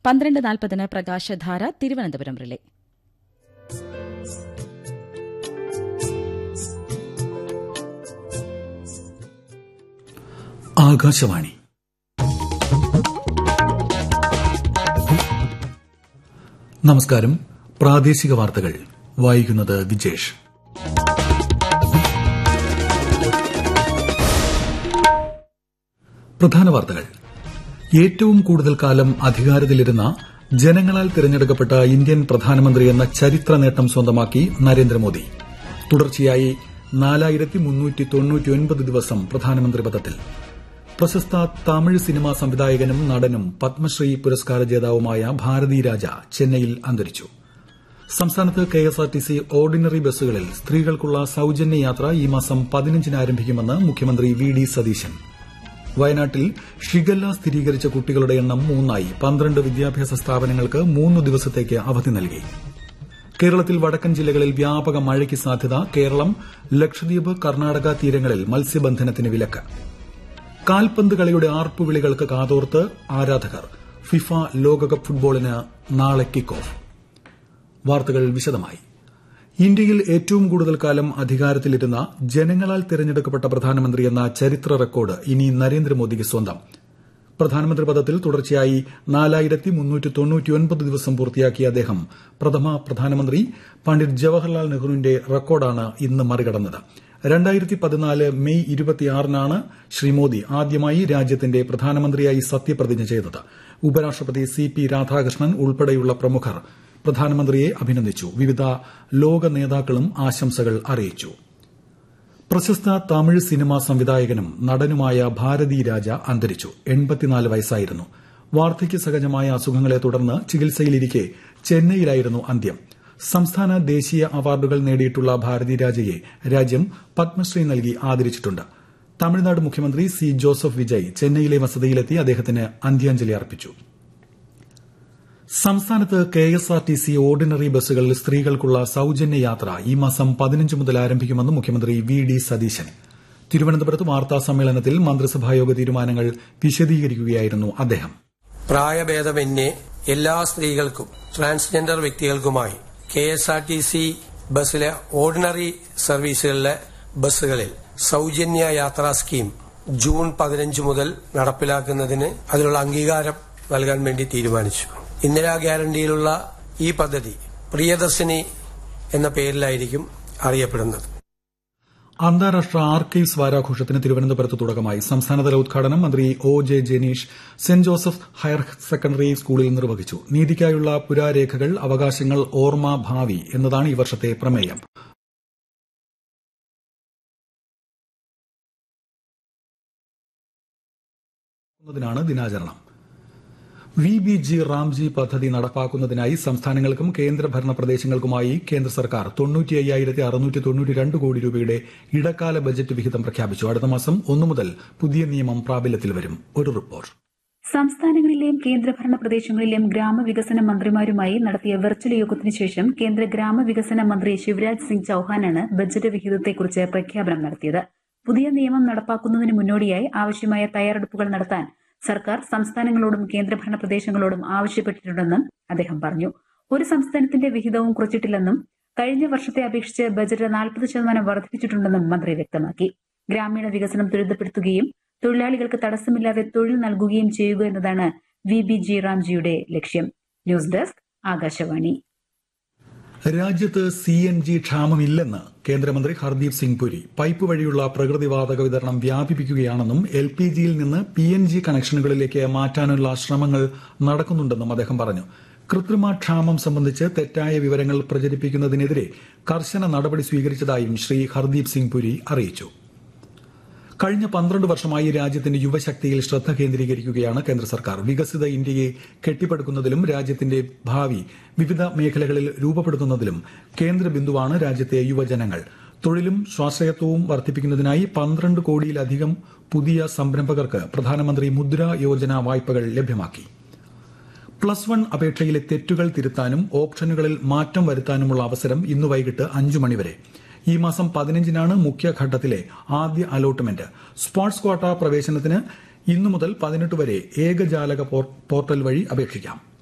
പന്ത്രണ്ട് നാൽപ്പതിന് പ്രകാശധാര തിരുവനന്തപുരം റിലേ ആകാശവാണി നമസ്കാരം പ്രാദേശിക വാർത്തകൾ വായിക്കുന്നത് വിജേഷ് പ്രധാന വാർത്തകൾ ഏറ്റവും കൂടുതൽ കാലം അധികാരത്തിലിരുന്ന ജനങ്ങളാൽ തിരഞ്ഞെടുക്കപ്പെട്ട ഇന്ത്യൻ പ്രധാനമന്ത്രി എന്ന ചരിത്ര നേട്ടം സ്വന്തമാക്കി നരേന്ദ്രമോദി തുടർച്ചയായി നാലായിരത്തി മുന്നൂറ്റി തൊണ്ണൂറ്റിയൊൻപത് ദിവസം പ്രധാനമന്ത്രി പദത്തിൽ പ്രശസ്ത തമിഴ് സിനിമാ സംവിധായകനും നടനും പത്മശ്രീ പുരസ്കാര ജേതാവുമായ ഭാരതി രാജ ചെന്നൈയിൽ അന്തരിച്ചു സംസ്ഥാനത്ത് കെഎസ്ആർടിസി ഓർഡിനറി ബസ്സുകളിൽ സ്ത്രീകൾക്കുള്ള സൌജന്യ യാത്ര ഈ മാസം പതിനഞ്ചിന് ആരംഭിക്കുമെന്ന് മുഖ്യമന്ത്രി വി ഡി സതീശൻ വയനാട്ടിൽ ഷിഗല്ല സ്ഥിരീകരിച്ച കുട്ടികളുടെ എണ്ണം മൂന്നായി പന്ത്രണ്ട് വിദ്യാഭ്യാസ സ്ഥാപനങ്ങൾക്ക് മൂന്ന് ദിവസത്തേക്ക് അവധി നൽകി കേരളത്തിൽ വടക്കൻ ജില്ലകളിൽ വ്യാപക മഴയ്ക്ക് സാധ്യത കേരളം ലക്ഷദ്വീപ് കർണാടക തീരങ്ങളിൽ മത്സ്യബന്ധനത്തിന് വിലക്ക് കാൽപന്ത് കളിയുടെ ആർപ്പുവിളികൾക്ക് കാതോർത്ത് ആരാധകർ ഫിഫ ലോകകപ്പ് ഫുട്ബോളിന് നാളെ കിക്ക് ഓഫ് വാർത്തകൾ വിശദമായി ഇന്ത്യയിൽ ഏറ്റവും കൂടുതൽ കാലം അധികാരത്തിലിരുന്ന ജനങ്ങളാൽ തിരഞ്ഞെടുക്കപ്പെട്ട പ്രധാനമന്ത്രി എന്ന ചരിത്ര റെക്കോർഡ് ഇനി നരേന്ദ്രമോദിക്ക് സ്വന്തം പ്രധാനമന്ത്രി പദത്തിൽ തുടർച്ചയായി നാലായിരത്തി മുന്നൂറ്റി തൊണ്ണൂറ്റിയൊൻപത് ദിവസം പൂർത്തിയാക്കിയ അദ്ദേഹം പ്രഥമ പ്രധാനമന്ത്രി പണ്ഡിറ്റ് ജവഹർലാൽ നെഹ്റുവിന്റെ റെക്കോർഡാണ് ഇന്ന് മറികടന്നത് രണ്ടായിരത്തി പതിനാല് മെയ് ഇരുപത്തിയാറിനാണ് ശ്രീ മോദി ആദ്യമായി രാജ്യത്തിന്റെ പ്രധാനമന്ത്രിയായി സത്യപ്രതിജ്ഞ ചെയ്തത് ഉപരാഷ്ട്രപതി സി പി രാധാകൃഷ്ണൻ ഉൾപ്പെടെയുള്ള പ്രമുഖർ പ്രധാനമന്ത്രിയെ അഭിനന്ദിച്ചു വിവിധ ലോക നേതാക്കളും ആശംസകൾ അറിയിച്ചു പ്രശസ്ത തമിഴ് സിനിമാ സംവിധായകനും നടനുമായ ഭാരതി രാജ അന്തരിച്ചു എൺപത്തിനാല് വയസ്സായിരുന്നു വാർദ്ധക്യ സഹജമായ അസുഖങ്ങളെ തുടർന്ന് ചികിത്സയിലിരിക്കെ ചെന്നൈയിലായിരുന്നു അന്ത്യം സംസ്ഥാന ദേശീയ അവാർഡുകൾ നേടിയിട്ടുള്ള ഭാരതി രാജയെ രാജ്യം പത്മശ്രീ നൽകി ആദരിച്ചിട്ടുണ്ട് തമിഴ്നാട് മുഖ്യമന്ത്രി സി ജോസഫ് വിജയ് ചെന്നൈയിലെ വസതിയിലെത്തി അദ്ദേഹത്തിന് അന്ത്യാഞ്ജലി അർപ്പിച്ചു സംസ്ഥാനത്ത് കെഎസ്ആർടിസി ഓർഡിനറി ബസ്സുകളിൽ സ്ത്രീകൾക്കുള്ള സൌജന്യ യാത്ര ഈ മാസം പതിനഞ്ച് മുതൽ ആരംഭിക്കുമെന്ന് മുഖ്യമന്ത്രി വി ഡി സതീശൻ തിരുവനന്തപുരത്ത് വാർത്താ സമ്മേളനത്തിൽ മന്ത്രിസഭായോഗ തീരുമാനങ്ങൾ വിശദീകരിക്കുകയായിരുന്നു അദ്ദേഹം പ്രായഭേദമന്യേ എല്ലാ സ്ത്രീകൾക്കും ട്രാൻസ്ജെൻഡർ വ്യക്തികൾക്കുമായി K S R T C ബസ്സിലെ ഓർഡിനറി സർവീസുകളിലെ ബസ്സുകളിൽ സൌജന്യ യാത്രാ സ്കീം ജൂൺ പതിനഞ്ച് മുതൽ നടപ്പിലാക്കുന്നതിന് അതിനുള്ള അംഗീകാരം നൽകാൻ വേണ്ടി തീരുമാനിച്ചു ഇന്ദിരാ ഗ്യാരണ്ടിയിലുള്ള ഈ പദ്ധതി പ്രിയദർശിനി എന്ന പേരിലായിരിക്കും അറിയപ്പെടുന്നത് അന്താരാഷ്ട്ര ആർക്കൈവ്സ് വാരാഘോഷത്തിന് തിരുവനന്തപുരത്ത് തുടക്കമായി സംസ്ഥാനതല ഉദ്ഘാടനം മന്ത്രി O J Janeesh Saint Joseph higher secondary സ്കൂളിൽ നിർവഹിച്ചു നീതിക്കായുള്ള പുരാരേഖകൾ അവകാശങ്ങൾ ഓർമ്മ ഭാവി എന്നതാണ് ഈ വർഷത്തെ പ്രമേയം ാണ് ദിനാചരണം വി ബി ജി റാംജി പദ്ധതി നടപ്പാക്കുന്നതിനായി സംസ്ഥാനങ്ങൾക്കും കേന്ദ്രഭരണ പ്രദേശങ്ങൾക്കുമായി കേന്ദ്ര സർക്കാർ തൊണ്ണൂറ്റി അയ്യായിരത്തി അറുന്നൂറ്റി തൊണ്ണൂറ്റി രണ്ട് കോടി രൂപയുടെ ഇടക്കാല ബജറ്റ് വിഹിതം പ്രഖ്യാപിച്ചു അടുത്ത മാസം ഒന്നു മുതൽ പുതിയ നിയമം പ്രാബല്യത്തിൽ വരും ഒരു റിപ്പോർട്ട് സംസ്ഥാനങ്ങളിലെയും കേന്ദ്രഭരണ പ്രദേശങ്ങളിലെയും ഗ്രാമവികസന മന്ത്രിമാരുമായി നടത്തിയ വെർച്വൽ യോഗത്തിന് ശേഷം കേന്ദ്ര ഗ്രാമവികസന മന്ത്രി ശിവരാജ് സിംഗ് ചൌഹാനാണ് ബജറ്റ് വിഹിതത്തെക്കുറിച്ച് പ്രഖ്യാപനം നടത്തിയത് പുതിയ നിയമം നടപ്പാക്കുന്നതിന് മുന്നോടിയായി ആവശ്യമായ തയ്യാറെടുപ്പുകൾ നടത്താൻ സർക്കാർ സംസ്ഥാനങ്ങളോടും കേന്ദ്രഭരണ പ്രദേശങ്ങളോടും ആവശ്യപ്പെട്ടിട്ടുണ്ടെന്നും അദ്ദേഹം പറഞ്ഞു ഒരു സംസ്ഥാനത്തിന്റെ വിഹിതവും കുറച്ചിട്ടില്ലെന്നും കഴിഞ്ഞ വർഷത്തെ അപേക്ഷിച്ച് ബജറ്റ് നാൽപ്പത് ശതമാനം വർദ്ധിപ്പിച്ചിട്ടുണ്ടെന്നും മന്ത്രി വ്യക്തമാക്കി ഗ്രാമീണ വികസനം ത്വരിതപ്പെടുത്തുകയും തൊഴിലാളികൾക്ക് തടസ്സമില്ലാതെ തൊഴിൽ നൽകുകയും ചെയ്യുക എന്നതാണ് വി ബി ജി റാംജിയുടെ ലക്ഷ്യം ന്യൂസ് ഡെസ്ക് ആകാശവാണി രാജ്യത്ത് സി എൻ ജി ക്ഷാമമില്ലെന്ന് കേന്ദ്രമന്ത്രി ഹർദീപ് സിംഗ് പുരി പൈപ്പ് വഴിയുള്ള പ്രകൃതിവാതക വിതരണം വ്യാപിപ്പിക്കുകയാണെന്നും എൽ പി ജിയിൽ നിന്ന് പി എൻ ജി കണക്ഷനുകളിലേക്ക് മാറ്റാനുള്ള ശ്രമങ്ങൾ നടക്കുന്നുണ്ടെന്നും അദ്ദേഹം പറഞ്ഞു കൃത്രിമ ക്ഷാമം സംബന്ധിച്ച് തെറ്റായ വിവരങ്ങൾ പ്രചരിപ്പിക്കുന്നതിനെതിരെ കർശന നടപടി സ്വീകരിച്ചതായും ശ്രീ ഹർദീപ് സിംഗ് പുരി അറിയിച്ചു കഴിഞ്ഞ പന്ത്രണ്ട് വർഷമായി രാജ്യത്തിന്റെ യുവശക്തിയിൽ ശ്രദ്ധ കേന്ദ്രീകരിക്കുകയാണ് കേന്ദ്ര സർക്കാർ വികസിത ഇന്ത്യയെ കെട്ടിപ്പടുക്കുന്നതിലും രാജ്യത്തിന്റെ ഭാവി വിവിധ മേഖലകളിൽ രൂപപ്പെടുത്തുന്നതിലും കേന്ദ്ര ബിന്ദുവാണ് രാജ്യത്തെ യുവജനങ്ങൾ തൊഴിലും സ്വാശ്രയത്വവും വർദ്ധിപ്പിക്കുന്നതിനായി പന്ത്രണ്ട് കോടിയിലധികം പുതിയ സംരംഭകർക്ക് പ്രധാനമന്ത്രി മുദ്ര യോജന വായ്പകൾ ലഭ്യമാക്കി പ്ലസ് വൺ അപേക്ഷയിലെ തെറ്റുകൾ തിരുത്താനും ഓപ്ഷനുകളിൽ മാറ്റം വരുത്താനുമുള്ള അവസരം ഇന്ന് വൈകിട്ട് അഞ്ചു മണിവരെ ഈ മാസം പതിനഞ്ചിനാണ് മുഖ്യഘട്ടത്തിലെ ആദ്യ അലോട്ട്മെന്റ് സ്പോർട്സ് ക്വാട്ട പ്രവേശനത്തിന് ഇന്നു മുതൽ പതിനെട്ട് വരെ ഏകജാലക പോർട്ടൽ വഴി അപേക്ഷിക്കാം